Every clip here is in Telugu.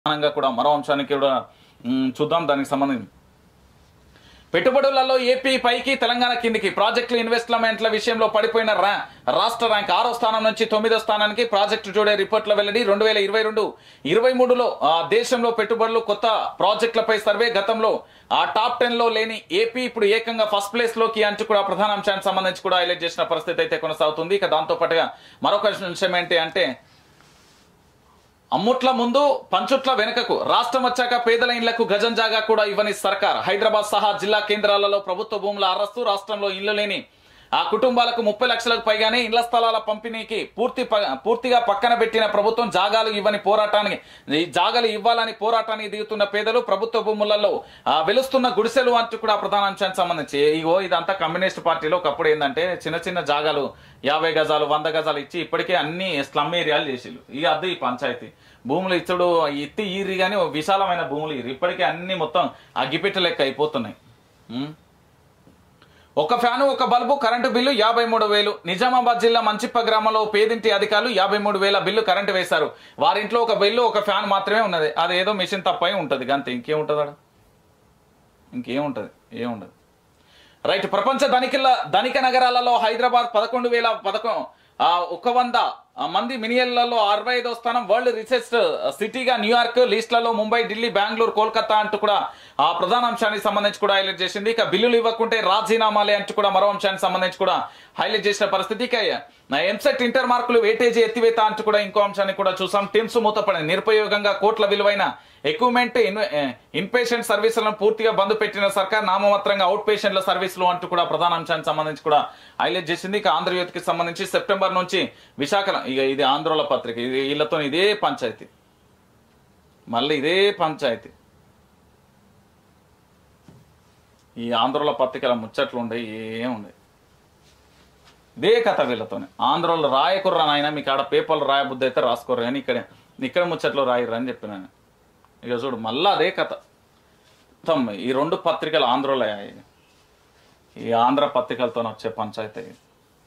ప్రధానంగా కూడా మరో అంశానికి కూడా మ్, చూద్దాం దానికి సంబంధించి పెట్టుబడులలో ఏపీ పైకి తెలంగాణ కిందికి ప్రాజెక్టులు ఇన్వెస్ట్మెంట్ల విషయంలో పడిపోయిన రా రాష్ట్ర ర్యాంక్ ఆరో స్థానం నుంచి తొమ్మిదో స్థానానికి ప్రాజెక్టు టుడే రిపోర్ట్ల వెల్లడి రెండు వేల ఇరవై రెండు ఇరవై మూడులో ఆ దేశంలో పెట్టుబడులు కొత్త ప్రాజెక్టులపై సర్వే గతంలో ఆ టాప్ టెన్ లో లేని ఏపీ ఇప్పుడు ఏకంగా ఫస్ట్ ప్లేస్ లోకి అంటూ కూడా ప్రధాన అంశానికి సంబంధించి కూడా హైలైట్ చేసిన పరిస్థితి అయితే కొనసాగుతుంది ఇక దాంతో పాటుగా మరొక అంశం ఏంటి అంటే అమ్ముట్ల ముందు పంచుట్ల వెనుకకు రాష్ట్రం వచ్చాక పేదల ఇళ్లకు గజం జాగా కూడా ఇవ్వని సర్కార్ హైదరాబాద్ సహా జిల్లా కేంద్రాలలో ప్రభుత్వ భూముల అరెస్టు రాష్ట్రంలో ఇల్లు లేని ఆ కుటుంబాలకు ముప్పై లక్షలకు పైగానే ఇళ్ల స్థలాల పంపిణీకి పూర్తి ప- పూర్తిగా పక్కన పెట్టిన ప్రభుత్వం జాగాలు ఇవ్వని పోరాటానికి ఈ జాగాలు ఇవ్వాలని పోరాటానికి దిగుతున్న పేదలు ప్రభుత్వ భూములలో ఆ, వెలుస్తున్న గుడిసెలు అంటూ కూడా ప్రధాన అంశానికి సంబంధించి ఇగో ఇదంతా కమ్యూనిస్ట్ పార్టీలో ఒకప్పుడు ఏంటంటే చిన్న చిన్న జాగాలు యాభై గజాలు వంద గజాలు ఇచ్చి ఇప్పటికే అన్ని స్లమ్ ఏరియాలు చేసిళ్ళు ఇక అదే ఈ పంచాయతీ భూములు ఇచ్చుడు ఎత్తి ఈరి కానీ విశాలమైన భూములు ఈరు ఇప్పటికే అన్ని మొత్తం అగ్గిపెట్ట లెక్క అయిపోతున్నాయి ఉం? ఒక ఫ్యాను ఒక బల్బు కరెంటు బిల్లు యాభై మూడు వేలు నిజామాబాద్ జిల్లా మంచిప్ప గ్రామంలో పేదింటి అధికారులు యాభై మూడు వేల బిల్లు కరెంటు వేశారు వారింట్లో ఒక బిల్లు ఒక ఫ్యాన్ మాత్రమే ఉన్నది అది ఏదో మిషన్ తప్పై ఉంటుంది అంతే ఇంకేముంటుంది ఆడ ఇంకేముంటుంది ఏముండదు రైట్ ప్రపంచ ధనికల ధనిక నగరాలలో హైదరాబాద్ పదకొండు వేల పదకొ ఆ, ఒక వంద ఆ, మంది మినియన్లలో అరవై ఐదో స్థానం వరల్డ్ రిసెర్చ్ సిటీగా న్యూయార్క్ లిస్టులలో ముంబై ఢిల్లీ బెంగళూరు కోల్కతా అంటూ కూడా ఆ ప్రధాన అంశానికి సంబంధించి కూడా హైలైట్ చేసింది ఇక బిల్లులు ఇవ్వకుంటే రాజీనామాలే అంటూ కూడా మరో అంశానికి సంబంధించి కూడా హైలైట్ చేసిన పరిస్థితి ఇక ఎంసెట్ ఇంటర్ మార్కులు వేటేజీ ఎత్తివేత అంటూ కూడా ఇంకో అంశాన్ని కూడా చూసాం టీమ్స్ మూతపడి నిరుపయోగంగా కోట్ల విలువైన ఎక్విప్మెంట్ ఇన్ పేషెంట్ సర్వీసులను పూర్తిగా బంద్ పెట్టిన సర్కార్ నామమాత్రంగా అవుట్ పేషెంట్ల సర్వీసులు అంటూ కూడా ప్రధాన అంశానికి సంబంధించి కూడా హైలైట్ చేసింది ఇక ఆంధ్రజ్యోతికి సంబంధించి సెప్టెంబర్ నుంచి విశాఖ ఇక ఇది ఆంధ్రోల పత్రిక ఇది వీళ్ళతో ఇదే పంచాయతీ మళ్ళీ ఇదే పంచాయతీ ఈ ఆంధ్రోల పత్రికల ముచ్చట్లు ఉండే ఏముండే ఇదే కథ వీళ్ళతోనే ఆంధ్రోలు రాయకుర్రా నాయన మీకు ఆడ పేపర్లు రాయబుద్ధి అయితే రాసుకోర్రు కానీ ఇక్కడ ఇక్కడ ముచ్చట్లు రాయరు అని చెప్పిన నేను ఇక చూడు మళ్ళా అదే కథ మొత్తం ఈ రెండు పత్రికలు ఆంధ్రలో ఈ ఆంధ్ర పత్రికలతో వచ్చే పంచాయతీ ఇది.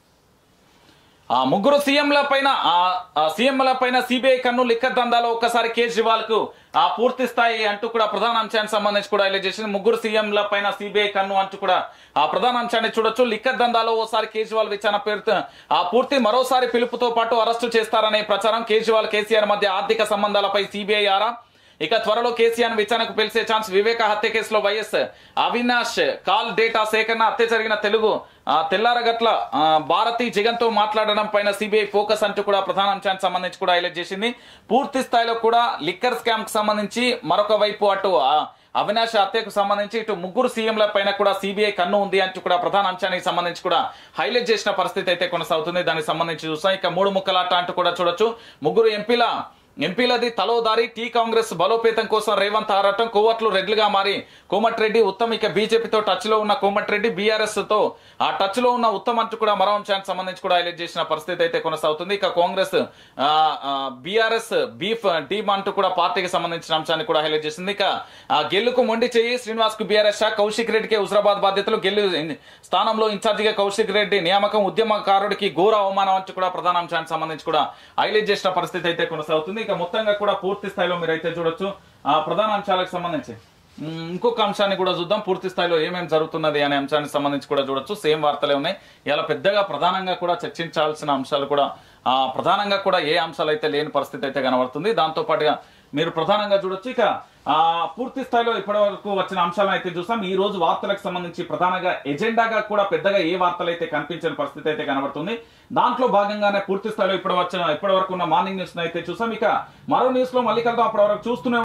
ఆ ముగ్గురు సీఎంల పైన ఆ సీఎంల పైన సిబిఐ కన్ను లిక్కర్ దందాలో ఒక్కసారి కేజ్రీవాల్ కు ఆ పూర్తి స్థాయి అంటూ కూడా ప్రధాన అంశానికి సంబంధించి కూడా హైలైట్ చేసింది ముగ్గురు సీఎంల పైన సిబిఐ కన్ను అంటూ కూడా ఆ ప్రధాన అంశాన్ని చూడొచ్చు లిక్కర్ దందాలో ఓసారి కేజ్రీవాల్ విచారణ పేరుతో ఆ పూర్తి మరోసారి పిలుపుతో పాటు అరెస్టు చేస్తారనే ప్రచారం కేజ్రీవాల్ కేసీఆర్ మధ్య ఆర్థిక సంబంధాలపై సిబిఐ ఆరా ఇక త్వరలో కేసీఆర్ విచారణకు పిలిచే ఛాన్స్ వివేక హత్య కేసులో వైఎస్ అవినాష్ కాల్ డేటా సేకరణ హత్య జరిగిన తెలుగు ఆ, తెల్లారగట్ల ఆ, భారతి జగన్ తో మాట్లాడడం పైన సిబిఐ ఫోకస్ అంటూ కూడా ప్రధాన అంశానికి సంబంధించి కూడా హైలైట్ చేసింది పూర్తి స్థాయిలో కూడా లిక్కర్ స్కామ్ కు సంబంధించి మరొక వైపు అటు ఆ, అవినాష్ హత్యకు సంబంధించి ఇటు ముగ్గురు సీఎంల పైన కూడా సిబిఐ కన్ను ఉంది అంటూ కూడా ప్రధాన అంశానికి సంబంధించి కూడా హైలైట్ చేసిన పరిస్థితి అయితే కొనసాగుతుంది దానికి సంబంధించి చూస్తాం ఇక మూడు ముక్కలాట అంటూ కూడా చూడొచ్చు ముగ్గురు ఎంపీల ఎంపీలది తలోదారి టీ కాంగ్రెస్ బలోపేతం కోసం రేవంత్ ఆరాటం కోవట్లు రెడ్లుగా మారి కోమటిరెడ్డి ఉత్తమ్ ఇక బీజేపీతో టచ్ లో ఉన్న కోమటిరెడ్డి బీఆర్ఎస్ తో ఆ టచ్ లో ఉన్న ఉత్తమ్ అంటూ కూడా మరో అంశానికి సంబంధించి కూడా హైలైట్ చేసిన పరిస్థితి అయితే కొనసాగుతుంది ఇక కాంగ్రెస్ బీఆర్ఎస్ బీఫ్ టీమ్ అంటూ కూడా పార్టీకి సంబంధించిన అంశాన్ని కూడా హైలైట్ చేసింది ఇక ఆ, గెలుకు మొండి చెయ్యి శ్రీనివాస్ కు బీఆర్ఎస్ షా కౌశిక్ రెడ్డికి హుజరాబాద్ బాధ్యతలు గెలు స్థానంలో ఇన్ఛార్జిగా కౌశిక్ రెడ్డి నియామకం ఉద్యమకారుడికి ఘోర అవమానం అంటూ కూడా ప్రధాన అంశానికి సంబంధించి కూడా హైలైట్ చేసిన పరిస్థితి అయితే కొనసాగుతుంది ఇక మొత్తంగా కూడా పూర్తి స్థాయిలో మీరు అయితే చూడొచ్చు ఆ ప్రధాన అంశాలకు సంబంధించి ఉమ్, ఇంకొక అంశాన్ని కూడా చూద్దాం పూర్తి స్థాయిలో ఏమేమి జరుగుతున్నది అనే అంశానికి సంబంధించి కూడా చూడొచ్చు సేమ్ వార్తలే ఉన్నాయి ఇలా పెద్దగా ప్రధానంగా కూడా చర్చించాల్సిన అంశాలు కూడా ఆ, ప్రధానంగా కూడా ఏ అంశాలు అయితే లేని పరిస్థితి అయితే కనబడుతుంది దాంతో పాటుగా మీరు ప్రధానంగా చూడొచ్చు ఇక ఆ పూర్తి స్థాయిలో ఇప్పటి వరకు వచ్చిన అంశాలను అయితే చూసాం ఈ రోజు వార్తలకు సంబంధించి ప్రధానంగా ఎజెండాగా కూడా పెద్దగా ఏ వార్తలు అయితే కనిపించని పరిస్థితి అయితే కనబడుతుంది దాంట్లో భాగంగానే పూర్తి స్థాయిలో ఇప్పటి వచ్చిన ఇప్పటి వరకు ఉన్న మార్నింగ్ న్యూస్ అయితే చూసాం ఇక మరో న్యూస్ లో మళ్ళీ కలుద్దాం అప్పటి వరకు చూస్తూనే